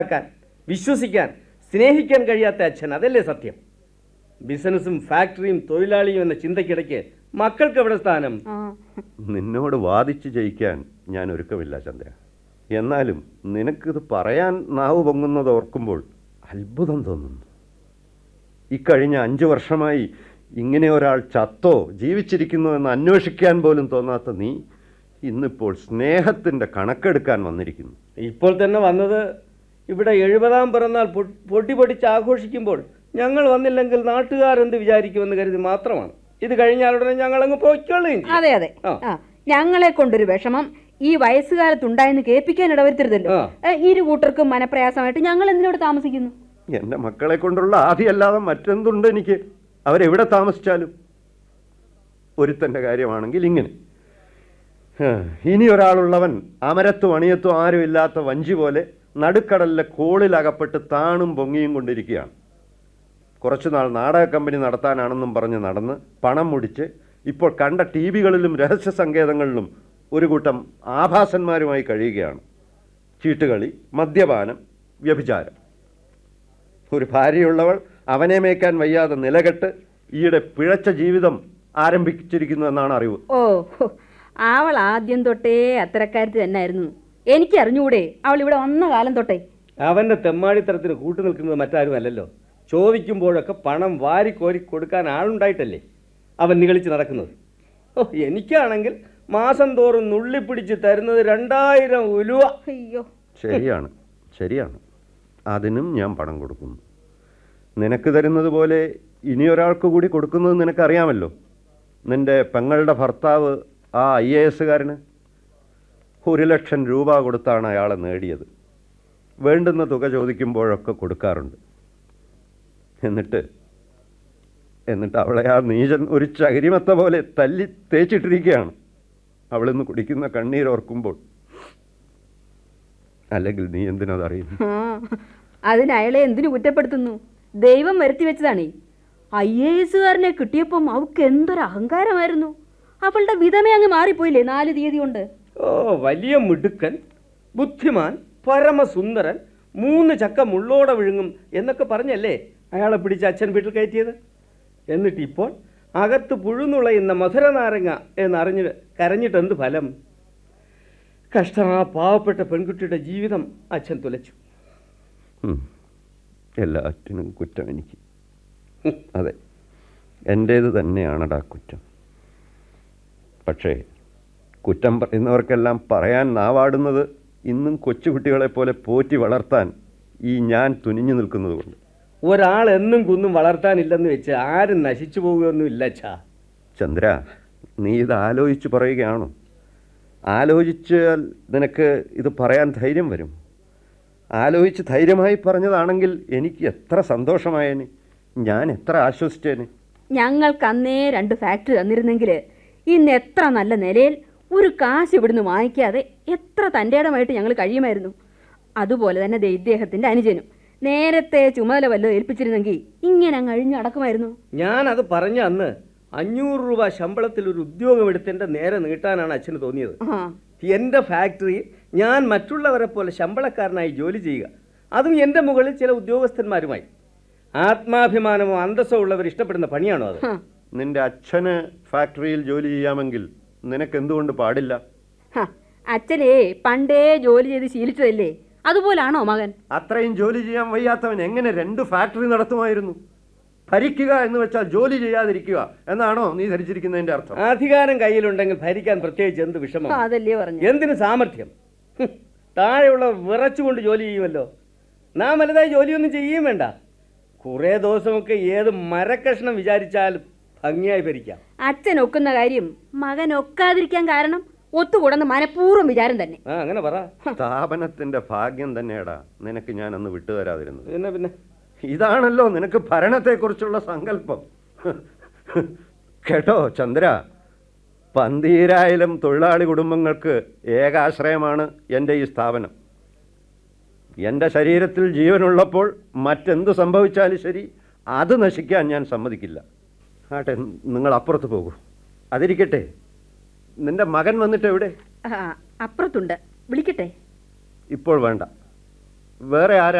മനസ്സിലാക്കാൻ വിശ്വസിക്കാൻ സ്നേഹിക്കാൻ കഴിയാത്ത അച്ഛൻ അതല്ലേ സത്യം ബിസിനസ്സും ഫാക്ടറിയും തൊഴിലാളിയും എന്ന ചിന്തയ്ക്കിടയ്ക്ക് മക്കൾക്ക് എവിടെ സ്ഥാനം ആ നിന്നോട് വാദിച്ച് ജയിക്കാൻ ഞാൻ ഒരുക്കമില്ല ചന്ദ്ര എന്നാലും നിനക്കിത് പറയാൻ നാവ് പൊങ്ങുന്നത് ഓർക്കുമ്പോൾ അത്ഭുതം തോന്നുന്നു ഇക്കഴിഞ്ഞ അഞ്ചു വർഷമായി ഇങ്ങനെ ഒരാൾ ചത്തോ ജീവിച്ചിരിക്കുന്നോ എന്ന് അന്വേഷിക്കാൻ പോലും തോന്നാത്ത നീ ഇന്നിപ്പോൾ സ്നേഹത്തിൻ്റെ കണക്കെടുക്കാൻ വന്നിരിക്കുന്നു ഇപ്പോൾ തന്നെ വന്നത് ഇവിടെ എഴുപതാം പിറന്നാൾ പൊ- പൊട്ടി പൊടിച്ച് ആഘോഷിക്കുമ്പോൾ ഞങ്ങൾ വന്നില്ലെങ്കിൽ നാട്ടുകാരെന്ത് വിചാരിക്കുമെന്ന് കരുതി മാത്രമാണ് ഇത് കഴിഞ്ഞാലുടനെ ഞങ്ങൾ അങ്ങ് പോയിക്കൊള്ളുകയും ചെയ്യും. അതെ അതെ ആ. ആ ഞങ്ങളെ കൊണ്ടൊരു വിഷമം ഈ വയസ്സുകാലത്തുണ്ടായെന്ന് കേൾപ്പിക്കാൻ ഇടവരുത്തരുതല്ലോ ആ. ഏ, ഇരു കൂട്ടർക്കും മനപ്രയാസമായിട്ട് ഞങ്ങൾ എന്തിനോട് താമസിക്കുന്നു എൻ്റെ മക്കളെ കൊണ്ടുള്ള ആദിയല്ലാതെ മറ്റെന്തുണ്ട് എനിക്ക് അവരെവിടെ താമസിച്ചാലും ഒരുത്തൻ്റെ കാര്യമാണെങ്കിൽ ഇങ്ങനെ ഹാ, ഇനി ഒരാളുള്ളവൻ അമരത്തും അണിയത്തും ആരും ഇല്ലാത്ത വഞ്ചി പോലെ നടുക്കടലിലെ കോളിലകപ്പെട്ട് താണും പൊങ്ങിയും കൊണ്ടിരിക്കുകയാണ് കുറച്ചുനാൾ നാടക കമ്പനി നടത്താനാണെന്നും പറഞ്ഞ് നടന്ന് പണം മുടിച്ച് ഇപ്പോൾ കണ്ട ടി വികളിലും രഹസ്യ സങ്കേതങ്ങളിലും ഒരു കൂട്ടം ആഭാസന്മാരുമായി കഴിയുകയാണ് ചീട്ടുകളി മദ്യപാനം വ്യഭിചാരം ഒരു ഭാര്യയുള്ളവൾ അവനെ മേക്കാൻ വയ്യാതെ നിലകെട്ട് ഈയിടെ പിഴച്ച ജീവിതം ആരംഭിച്ചിരിക്കുന്നു എന്നാണ് അറിവ് ഓ ഹോ, അവൾ ആദ്യം തൊട്ടേ അത്തരക്കാരത്തി തന്നെയായിരുന്നു എനിക്ക് അറിഞ്ഞുകൂടെ അവൾ ഇവിടെ വന്ന കാലം തൊട്ടേ അവന്റെ തെമ്മാടിത്തരത്തിന് കൂട്ടു നിൽക്കുന്നത് മറ്റാരും അല്ലല്ലോ ചോദിക്കുമ്പോഴൊക്കെ പണം വാരിക്കോരി കൊടുക്കാൻ ആളുണ്ടായിട്ടല്ലേ അവൻ നികളിച്ച് നടക്കുന്നത് ഓ എനിക്കാണെങ്കിൽ മാസം തോറും നുള്ളിപ്പിടിച്ച് തരുന്നത് രണ്ടായിരം ഉലുവ അയ്യോ ശരിയാണ് ശരിയാണ് അതിനും ഞാൻ പണം കൊടുക്കുന്നു നിനക്ക് തരുന്നത് പോലെ ഇനിയൊരാൾക്ക് കൂടി കൊടുക്കുന്നത് നിനക്കറിയാമല്ലോ നിന്റെ പെങ്ങളുടെ ഭർത്താവ് ആ ഐ എ എസുകാരന് ഒരു ലക്ഷം രൂപ കൊടുത്താണ് അയാളെ നേടിയത് വേണ്ടുന്ന തുക ചോദിക്കുമ്പോഴൊക്കെ കൊടുക്കാറുണ്ട് എന്നിട്ട് എന്നിട്ട് അവളെ ആ നീചൻ ഒരു ചകിരിമത്ത പോലെ തല്ലി തേച്ചിട്ടിരിക്കുകയാണ് അവളിന്ന് കുടിക്കുന്ന കണ്ണീരോർക്കുമ്പോൾ അല്ലെങ്കിൽ നീ എന്തിനതറിയുന്നു ആ അതിന് അയാളെ എന്തിനു കുറ്റപ്പെടുത്തുന്നു ദൈവം വരുത്തി വെച്ചതാണേ ഐ എ എസുകാരനെ കിട്ടിയപ്പം അവൾക്ക് എന്തൊരു അഹങ്കാരമായിരുന്നു അവളുടെ വിധമേ അങ്ങ് മാറിപ്പോയില്ലേ നാല് തീയതി കൊണ്ട് ഓ വലിയ മിടുക്കൻ ബുദ്ധിമാൻ പരമസുന്ദരൻ മൂന്ന് ചക്ക മുള്ളോടെ വിഴുങ്ങും എന്നൊക്കെ പറഞ്ഞല്ലേ അയാളെ പിടിച്ച് അച്ഛൻ വീട്ടിൽ കയറ്റിയത് എന്നിട്ട് ഇപ്പോൾ അകത്ത് പുഴുന്നുളയുന്ന മധുര നാരങ്ങ എന്നറിഞ്ഞ് കരഞ്ഞിട്ട് എന്ത് ഫലം കഷ്ടം ആ പാവപ്പെട്ട പെൺകുട്ടിയുടെ ജീവിതം അച്ഛൻ തുലച്ചു ഉം. എല്ലാറ്റിനും കുറ്റം എനിക്ക് ഉം, അതെ എൻ്റേത് തന്നെയാണടാ കുറ്റം പക്ഷേ കുറ്റം പറയുന്നവർക്കെല്ലാം പറയാൻ നാവാടുന്നത് ഇന്നും കൊച്ചുകുട്ടികളെ പോലെ പോറ്റി വളർത്താൻ ഈ ഞാൻ തുനിഞ്ഞു നിൽക്കുന്നത് കൊണ്ട് ഒരാൾ എന്നും കുന്നും വളർത്താനില്ലെന്ന് വെച്ച് ആരും നശിച്ചു പോവുകയൊന്നുമില്ല അച്ഛാ ചന്ദ്ര നീ ഇത് ആലോചിച്ച് പറയുകയാണോ ആലോചിച്ചാൽ നിനക്ക് ഇത് പറയാൻ ധൈര്യം വരും ആലോചിച്ച് ധൈര്യമായി പറഞ്ഞതാണെങ്കിൽ എനിക്ക് എത്ര സന്തോഷമായേനെ ഞാൻ എത്ര ആശ്വസിച്ചേനെ ഞങ്ങൾക്ക് അന്നേ രണ്ട് ഫാക്ടറി തന്നിരുന്നെങ്കിൽ ഇന്ന് എത്ര നല്ല നിലയിൽ ഒരു കാശ് ഇവിടുന്ന് വാങ്ങിക്കാതെ എത്ര തൻ്റെ ഇടമായിട്ട് ഞങ്ങൾ കഴിയുമായിരുന്നു അതുപോലെ തന്നെ ദേ ഇദ്ദേഹത്തിൻ്റെ അനുജനും നേരത്തെ ചുമതല വല്ലതും ഏൽപ്പിച്ചിരുന്നെങ്കിൽ ഇങ്ങനെ അങ്ങ് അഴിഞ്ഞു നടക്കുമായിരുന്നു ഞാനത് പറഞ്ഞ അന്ന് അഞ്ഞൂറ് രൂപ ശമ്പളത്തിൽ ഒരു ഉദ്യോഗം എടുത്തതിൻ്റെ നേരെ നീട്ടാനാണ് അച്ഛന് തോന്നിയത് ആ എൻ്റെ ഫാക്ടറിയിൽ ഞാൻ മറ്റുള്ളവരെ പോലെ ശമ്പളക്കാരനായി ജോലി ചെയ്യുക അതും എൻ്റെ മുകളിൽ ചില ഉദ്യോഗസ്ഥന്മാരുമായി ആത്മാഭിമാനമോ അന്തസ്സോ ഉള്ളവർ ഇഷ്ടപ്പെടുന്ന പണിയാണോ അത് ഹ, നിന്റെ അച്ഛന് ഫാക്ടറിയിൽ ജോലി ചെയ്യാമെങ്കിൽ നിനക്ക് എന്തുകൊണ്ട് പാടില്ല ഹ, അച്ഛനേ പണ്ടേ ജോലി ചെയ്ത് ശീലിച്ചതല്ലേ അതുപോലാണോ മകൻ അത്രയും ജോലി ചെയ്യാൻ വയ്യാത്തവൻ എങ്ങനെ രണ്ട് ഫാക്ടറി നടത്തുമായിരുന്നു ഭരിക്കുക എന്ന് വെച്ചാൽ ജോലി ചെയ്യാതിരിക്കുക എന്നാണോ നീ ധരിച്ചിരിക്കുന്നതിന്റെ അർത്ഥം അധികാരം കയ്യിലുണ്ടെങ്കിൽ ഭരിക്കാൻ പ്രത്യേകിച്ച് എന്ത് വിഷമം ആ, അതല്ലേ പറഞ്ഞു എന്തിന് സാമർഥ്യം ഹും, താഴെയുള്ള വിറച്ചുകൊണ്ട് ജോലി ചെയ്യുമല്ലോ നാം വലുതായി ജോലിയൊന്നും ചെയ്യുകയും വേണ്ട കുറേ ദിവസമൊക്കെ ഏത് മരക്കഷ്ണം വിചാരിച്ചാലും ഭംഗിയായി ഭരിക്കാം അച്ഛൻ ഒക്കുന്ന കാര്യം മകൻ ഒക്കാതിരിക്കാൻ കാരണം ഒത്തുകൂടെന്ന് മനഃപൂർവ്വം വിചാരം തന്നെ ആ അങ്ങനെ പറ സ്ഥാപനത്തിന്റെ ഭാഗ്യം തന്നെയാടാ നിനക്ക് ഞാൻ അന്ന് വിട്ടുതരാതിരുന്നത് പിന്നെ പിന്നെ ഇതാണല്ലോ നിനക്ക് ഭരണത്തെക്കുറിച്ചുള്ള സങ്കല്പം കേട്ടോ ചന്ദ്ര പന്തീരായിരം തൊഴിലാളി കുടുംബങ്ങൾക്ക് ഏകാശ്രയമാണ് എൻ്റെ ഈ സ്ഥാപനം എൻ്റെ ശരീരത്തിൽ ജീവനുള്ളപ്പോൾ മറ്റെന്ത് സംഭവിച്ചാലും ശരി അത് നശിക്കാൻ ഞാൻ സമ്മതിക്കില്ല ആട്ടെ നിങ്ങൾ അപ്പുറത്ത് പോകൂ അതിരിക്കട്ടെ നിന്റെ മകൻ വന്നിട്ട് എവിടെ ആ, അപ്പുറത്തുണ്ട് വിളിക്കട്ടെ ഇപ്പോൾ വേണ്ട വേറെ ആരാ